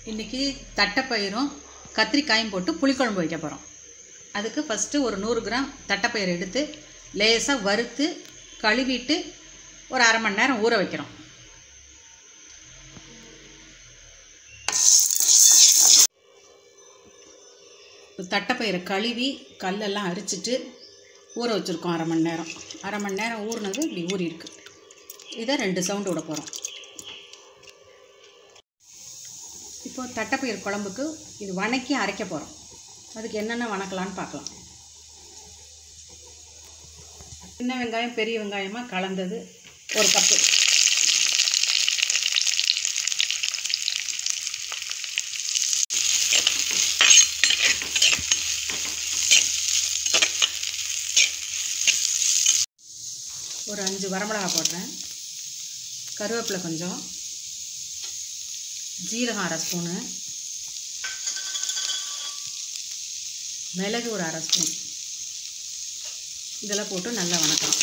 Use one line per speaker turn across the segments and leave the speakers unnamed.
இன்றைக்கி தட்டைப்பயிரும் கத்திரிக்காயும் போட்டு புளிக்குழம்பு வைக்க போகிறோம் அதுக்கு ஃபஸ்ட்டு ஒரு நூறு கிராம் தட்டைப்பயிறு எடுத்து லேசாக வறுத்து கழுவிட்டு ஒரு அரை மணி நேரம் ஊற வைக்கிறோம் தட்டைப்பயிரை கழுவி கல்லெல்லாம் அரிச்சிட்டு ஊற வச்சுருக்கோம் அரை மணி நேரம் அரை மணி நேரம் ஊறினது இப்படி ஊறி இருக்கு இதை ரெண்டு சவுண்டு விட போகிறோம் இப்போ தட்டைப்பயிர் குழம்புக்கு இது வணக்கி அரைக்க போகிறோம் அதுக்கு என்னென்ன வணக்கலான்னு பார்க்கலாம் சின்ன வெங்காயம் பெரிய வெங்காயமாக கலந்தது ஒரு கப்பு ஒரு அஞ்சு வரமிளகா போடுறேன் கருவேப்பிலை கொஞ்சம் ஜீரகம் அரை ஸ்பூனு மிளகு ஒரு அரை ஸ்பூன் இதெல்லாம் போட்டு நல்லா வணக்கலாம்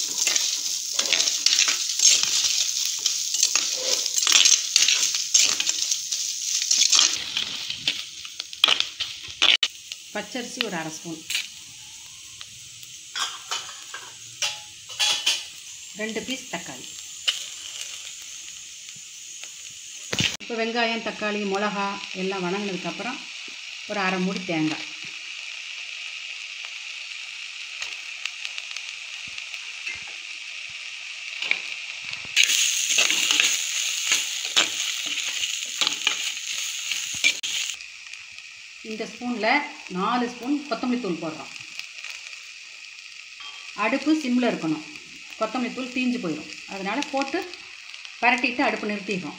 பச்சரிசி ஒரு அரை ஸ்பூன் ரெண்டு பீஸ் தக்காளி இப்போ வெங்காயம் தக்காளி மிளகா எல்லாம் வணங்கினதுக்கப்புறம் ஒரு அரை மூடி தேங்காய் இந்த ஸ்பூனில் நாலு ஸ்பூன் கொத்தமல்லி தூள் போடுறோம் அடுப்பு சிம்மில் இருக்கணும் கொத்தமல்லி தூள் தீஞ்சு போயிடும் அதனால் போட்டு பரட்டிட்டு அடுப்பு நிறுத்திடுறோம்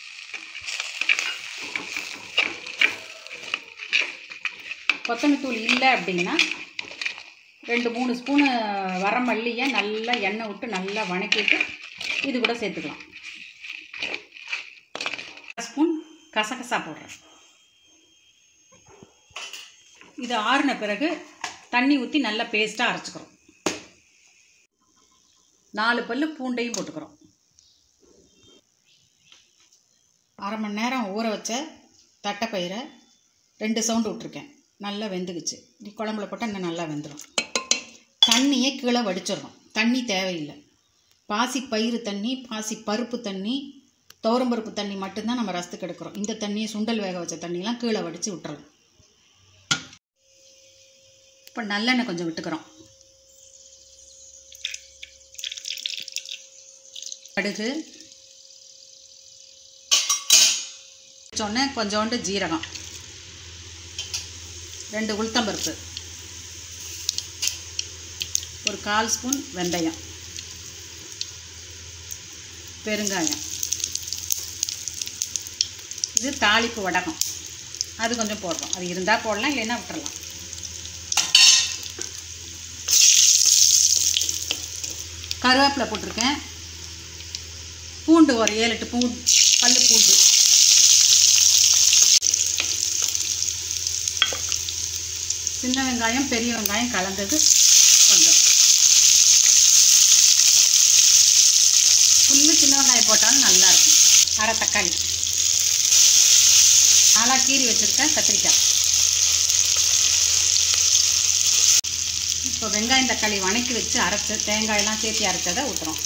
கொத்தமல்லி தூள் இல்லை அப்படின்னா ரெண்டு மூணு ஸ்பூனு வரமல்லியை நல்லா எண்ணெய் விட்டு நல்லா வணக்கிட்டு இது கூட சேர்த்துக்கலாம் ஸ்பூன் கசகசா போடுறேன் இது ஆறின பிறகு தண்ணி ஊற்றி நல்லா பேஸ்ட்டாக அரைச்சிக்கிறோம் நாலு பல்லு பூண்டையும் போட்டுக்கிறோம் அரை மணி நேரம் ஊற வச்ச தட்டைப்பயிரை ரெண்டு சவுண்டு விட்ருக்கேன் நல்லா வெந்துக்குச்சு இப்படி குழம்புல போட்டால் இன்னும் நல்லா வெந்துடும் தண்ணியை கீழே வடிச்சிடணும் தண்ணி தேவையில்லை பாசி பயிறு தண்ணி பாசி பருப்பு தண்ணி துவரம்பருப்பு தண்ணி மட்டும்தான் நம்ம ரசத்துக்கு எடுக்கிறோம் இந்த தண்ணியை சுண்டல் வேக வச்ச தண்ணியெலாம் கீழே வடித்து விட்டுறோம் இப்போ நல்லெண்ணெய் கொஞ்சம் விட்டுக்கிறோம் கடுகு சொன்ன கொஞ்சோண்டு ஜீரகம் ரெண்டு உளுத்தம்பருப்பு ஒரு கால் ஸ்பூன் வெந்தயம் பெருங்காயம் இது தாளிப்பு வடகம் அது கொஞ்சம் போடுறோம் அது இருந்தால் போடலாம் இல்லைன்னா விட்டுறலாம் கருவேப்பிலை போட்டிருக்கேன் பூண்டு ஒரு ஏழு எட்டு பூண்டு பல்லு பூண்டு சின்ன வெங்காயம் பெரிய வெங்காயம் கலந்தது கொஞ்சம் ஃபுல்லு சின்ன வெங்காயம் போட்டாலும் நல்லா இருக்கும் அரை தக்காளி நாளாக கீறி வச்சுருக்கேன் கத்திரிக்காய் இப்போ வெங்காயம் தக்காளி வணக்கி வச்சு அரைச்சி தேங்காயெல்லாம் சேர்த்து அரைச்சதை ஊற்றுறோம்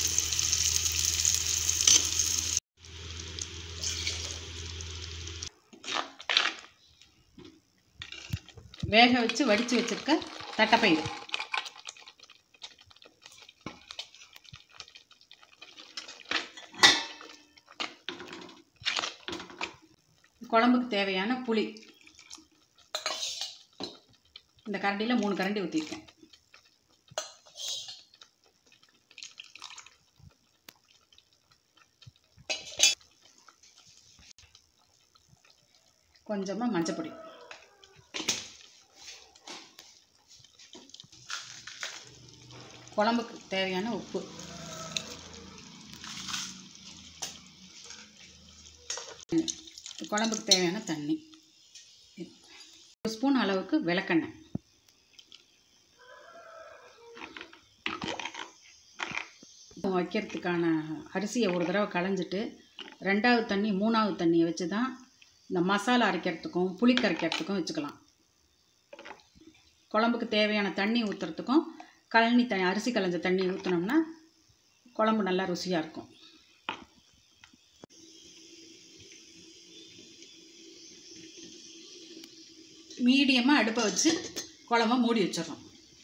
வேக வச்சு வடித்து வச்சுருக்க தட்டைப்பயிறு குழம்புக்கு தேவையான புளி இந்த கரண்டியில் மூணு கரண்டி ஊற்றிருக்கேன் கொஞ்சமாக மஞ்சப்பொடி குழம்புக்கு தேவையான உப்பு குழம்புக்கு தேவையான தண்ணி ஒரு ஸ்பூன் அளவுக்கு விளக்கெண்ணெய் வைக்கிறதுக்கான அரிசியை ஒரு தடவை களைஞ்சிட்டு ரெண்டாவது தண்ணி மூணாவது தண்ணியை வச்சு தான் இந்த மசாலா அரைக்கிறதுக்கும் புளி கரைக்கிறதுக்கும் வச்சுக்கலாம் குழம்புக்கு தேவையான தண்ணி ஊற்றுறதுக்கும் கழனி தண்ணி அரிசி களைஞ்ச தண்ணி ஊற்றினோம்னா குழம்பு நல்லா ருசியாக இருக்கும் மீடியமாக அடுப்பை வச்சு குழம்ப மூடி வச்சிடறோம்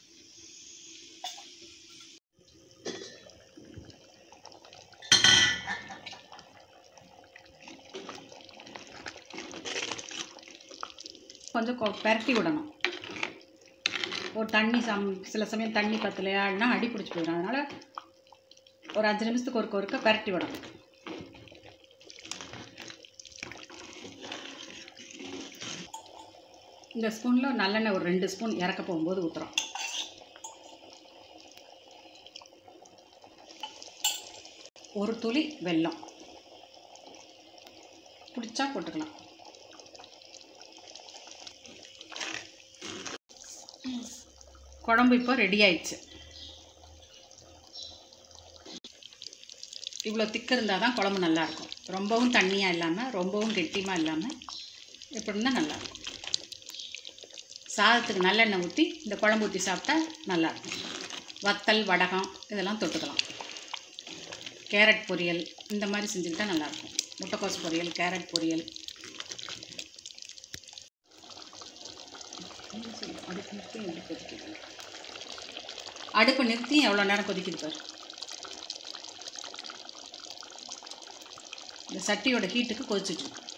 கொஞ்சம் கொ பெரட்டி விடணும் ஒரு தண்ணி சம் சில சமயம் தண்ணி பத்தலையான்னா அடி பிடிச்சி போயிடும் அதனால் ஒரு அஞ்சு நிமிஷத்துக்கு ஒருக்க ஒருக்க பெரட்டி விடணும் இந்த ஸ்பூனில் நல்லெண்ணெய் ஒரு ரெண்டு ஸ்பூன் இறக்க போகும்போது ஊற்றுறோம் ஒரு துளி வெல்லம் பிடிச்சா போட்டுக்கலாம் குழம்பு இப்போ ரெடி ஆயிடுச்சு இவ்வளோ திக்கு இருந்தால் தான் குழம்பு நல்லாயிருக்கும் ரொம்பவும் தண்ணியாக இல்லாமல் ரொம்பவும் கெட்டியமாக இல்லாமல் இப்படி இருந்தால் நல்லாயிருக்கும் சாதத்துக்கு நல்லெண்ணெய் ஊற்றி இந்த குழம்பு ஊற்றி சாப்பிட்டா நல்லாயிருக்கும் வத்தல் வடகம் இதெல்லாம் தொட்டுக்கலாம் கேரட் பொரியல் இந்த மாதிரி செஞ்சுக்கிட்டா நல்லாயிருக்கும் முட்டைக்கோஸ் பொரியல் கேரட் பொரியல் அடுப்பு நிறுத்தி எப்படி கொதிக்குது அடுப்பு நிறுத்தி எவ்வளோ நேரம் கொதிக்குது பாரு இந்த சட்டியோட ஹீட்டுக்கு கொதிச்சுட்டு இருக்கு.